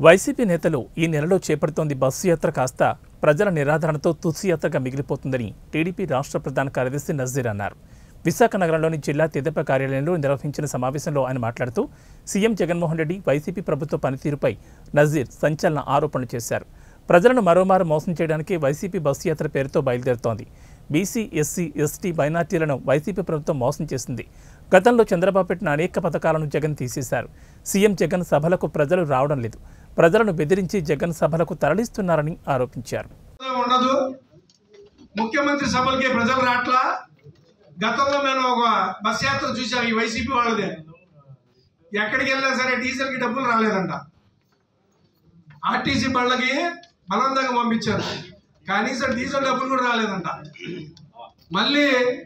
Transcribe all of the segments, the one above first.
YCP నేతలు ఈ నెలలో చేపడుతోంది బస్సు యాత్ర కాస్త ప్రజల నిరాదరణతో తుస్సు యాత్రగా మిగిలిపోతుందని టీడీపీ రాష్ట్ర ప్రధాన కార్యదర్శి నజీర్ అన్నారు విశాఖ నగరంలోని జిల్లా తెదేపా కార్యాలయంలో నిర్వహించిన సమావేశంలో ఆయన మాట్లాడుతూ సీఎం జగన్మోహన్ రెడ్డి వైసీపీ ప్రభుత్వ పనితీరుపై నజీర్ సంచలన ఆరోపణలు చేశారు ప్రజలను మరోమారు మోసం చేయడానికి వైసీపీ బస్సు యాత్ర పేరుతో బయలుదేరుతోంది బీసీ ఎస్సీ ఎస్టీ మైనార్టీలను వైసీపీ ప్రభుత్వం మోసం చేసింది గతంలో చంద్రబాబు పెట్టిన అనేక పథకాలను జగన్ తీసేశారు సీఎం జగన్ సభలకు ప్రజలు రావడం లేదు ప్రజలను బెదిరించి జగన్ సభలకు తరలిస్తున్నారని ఆరోపించారు ఉండదు ముఖ్యమంత్రి సభలకి ప్రజలు రాట్లా గతంలో మేము ఒక బస్ యాత్ర చూసాం ఈ వైసీపీ వాళ్ళదే ఎక్కడికి వెళ్ళినా సరే డీజిల్కి డబ్బులు రాలేదంట ఆర్టీసీ బళ్ళకి బలవంతంగా పంపించారు కనీసం డీజిల్ డబ్బులు కూడా రాలేదంట మళ్ళీ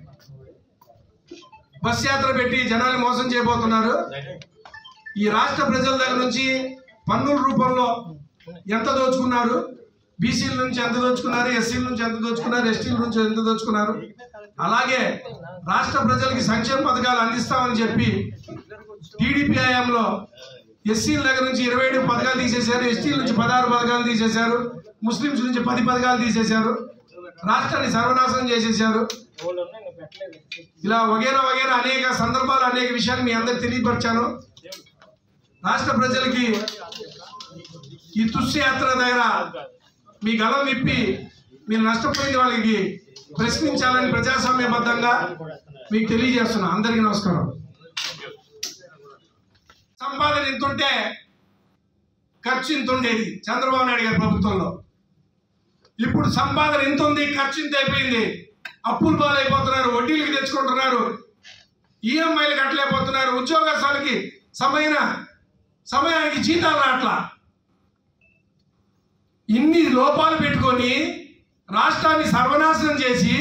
బస్ యాత్ర పెట్టి జనాలు మోసం చేయబోతున్నారు ఈ రాష్ట్ర ప్రజల దగ్గర నుంచి పన్నుల రూపంలో ఎంత దోచుకున్నారు బీసీల నుంచి ఎంత దోచుకున్నారు ఎస్సీల నుంచి ఎంత దోచుకున్నారు ఎస్టీల నుంచి ఎంత దోచుకున్నారు అలాగే రాష్ట్ర ప్రజలకి సంక్షేమ పథకాలు అందిస్తామని చెప్పి టీడీపీ హయాంలో ఎస్సీల దగ్గర నుంచి ఇరవై ఏడు పథకాలు తీసేశారు ఎస్టీల నుంచి పదహారు పథకాలు తీసేశారు ముస్లింస్ నుంచి పది పథకాలు తీసేశారు రాష్ట్రాన్ని సర్వనాశనం చేసేశారు ఇలా వగేరా వగేరా అనేక సందర్భాలు అనేక విషయాలు మీ అందరికి తెలియపరిచాను రాష్ట్ర ప్రజలకి ఈ తుస్సు యాత్ర దగ్గర మీ గలం విప్పి మీరు నష్టపోయిన వాళ్ళకి ప్రశ్నించాలని ప్రజాస్వామ్యబద్ధంగా మీకు తెలియజేస్తున్నా అందరికీ నమస్కారం సంపాదన ఇంత ఉంటే ఖర్చు ఇంత ఉండేది చంద్రబాబు నాయుడు గారి ప్రభుత్వంలో ఇప్పుడు సంపాదన ఇంత ఉంది ఖర్చు ఇంత అయిపోయింది అప్పులు పాలైపోతున్నారు వడ్డీలకు తెచ్చుకుంటున్నారు ఈఎంఐలు కట్టలేకపోతున్నారు ఉద్యోగస్తులకి సమయన సమయానికి జీతాలు రాట్లా ఇన్ని లోపాలు పెట్టుకొని రాష్ట్రాన్ని సర్వనాశనం చేసి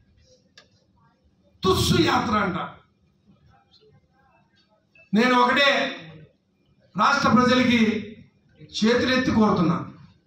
తుస్సు యాత్ర అంట నేను ఒకటే రాష్ట్ర ప్రజలకి చేతులెత్తి కోరుతున్నా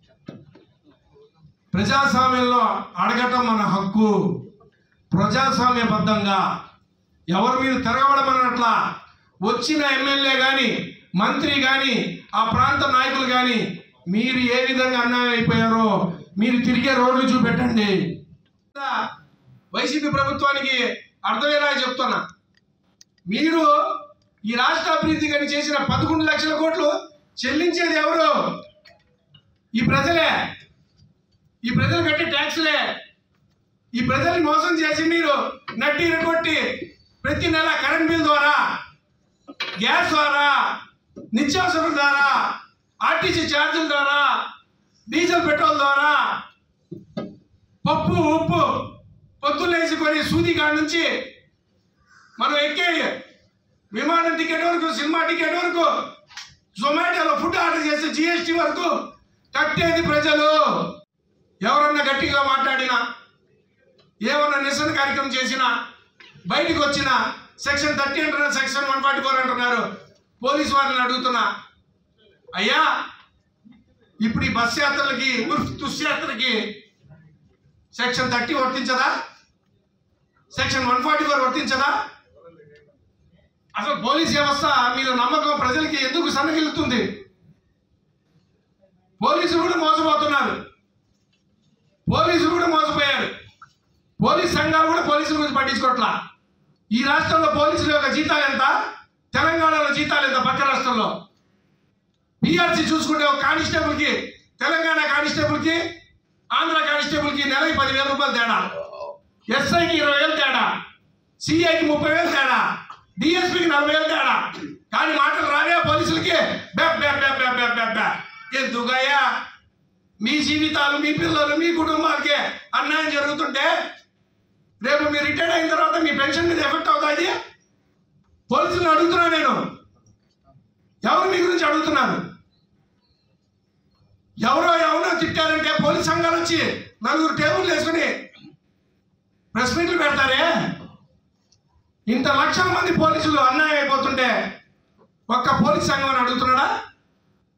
ప్రజాస్వామ్యంలో అడగటం మన హక్కు ప్రజాస్వామ్యబద్ధంగా ఎవరి మీద తిరగబడమన్నట్లా వచ్చిన ఎమ్మెల్యే కానీ మంత్రి కానీ ఆ ప్రాంత నాయకులు కానీ మీరు ఏ విధంగా అన్యాయం అయిపోయారో మీరు తిరిగే రోడ్లు చూపెట్టండి వైసీపీ ప్రభుత్వానికి అర్థమయ్యేలా చెప్తున్నా మీరు ఈ రాష్ట్ర అభివృద్ధి కానీ చేసిన పదకొండు లక్షల కోట్లు చెల్లించేది ఎవరు ఈ ప్రజలే ఈ ప్రజలు కట్టే ట్యాక్స్లే ఈ ప్రజల్ని మోసం చేసి మీరు నడ్డి కొట్టి ప్రతి నెల కరెంట్ బిల్ ద్వారా గ్యాస్ ద్వారా నిత్యావసరం ద్వారా ఆర్టీసీ ఛార్జీల ద్వారా డీజిల్ పెట్రోల్ ద్వారా పప్పు ఉప్పు పొత్తులు వేసుకొని సూది కాడ నుంచి మనం ఎక్కే విమానం టికెట్ వరకు సినిమా టికెట్ వరకు జొమాటోలో ఫుడ్ ఆర్డర్ చేసే జిఎస్టీ వరకు కట్టేది ప్రజలు ఎవరన్నా గట్టిగా మాట్లాడినా ఏమన్నా నిరసన కార్యక్రమం చేసినా బయటికి వచ్చిన సెక్షన్ థర్టీ అంటున్నారు సెక్షన్ వన్ ఫార్టీ ఫోర్ అంటున్నారు పోలీసు వారిని అడుగుతున్నా అయ్యా ఇప్పుడు ఈ బస్ యాత్రలకి ఉర్ఫ్ తుస్ యాత్రకి సెక్షన్ థర్టీ వర్తించదా సెక్షన్ వన్ ఫార్టీ ఫోర్ వర్తించదా అసలు పోలీస్ వ్యవస్థ మీద నమ్మకం ప్రజలకి ఎందుకు సన్నగిలుతుంది పోలీసులు కూడా మోసపోతున్నారు పోలీసులు కూడా మోసపోయారు పోలీస్ సంఘాలు కూడా పోలీసుల గురించి పట్టించుకోవట్లా ఈ రాష్ట్రంలో పోలీసుల యొక్క జీతాలు ఎంత తెలంగాణలో జీతాలు ఎంత పక్క రాష్ట్రంలో పిఆర్సీ చూసుకుంటే ఒక కానిస్టేబుల్కి తెలంగాణ కానిస్టేబుల్కి ఆంధ్ర కానిస్టేబుల్కి నెలకి పదివేల రూపాయలు తేడా ఎస్ఐకి ఇరవై వేలు తేడా సిఐకి ముప్పై వేలు తేడా డిఎస్పీకి నలభై వేలు తేడా కానీ మాటలు రావే పోలీసులకి బెబ్ బెబ్ బెబ్ బెబ్ బెబ్ బెబ్ బెబ్. ఎందుకయ్యా మీ జీవితాలు మీ పిల్లలు మీ కుటుంబాలకే అన్యాయం జరుగుతుంటే రేపు మీరు రిటైర్ అయిన తర్వాత మీ పెన్షన్ మీద ఎఫెక్ట్ అవుతుంది పోలీసులను అడుగుతున్నా నేను ఎవరు మీ గురించి అడుగుతున్నారు ఎవరో ఎవరో తిట్టారంటే పోలీస్ సంఘాలు వచ్చి నలుగురు టేబుల్ వేసుకుని ప్రెస్ మీట్లు పెడతారే ఇంత లక్షల మంది పోలీసులు అన్యాయం అయిపోతుంటే ఒక్క పోలీస్ సంఘం అని అడుగుతున్నాడా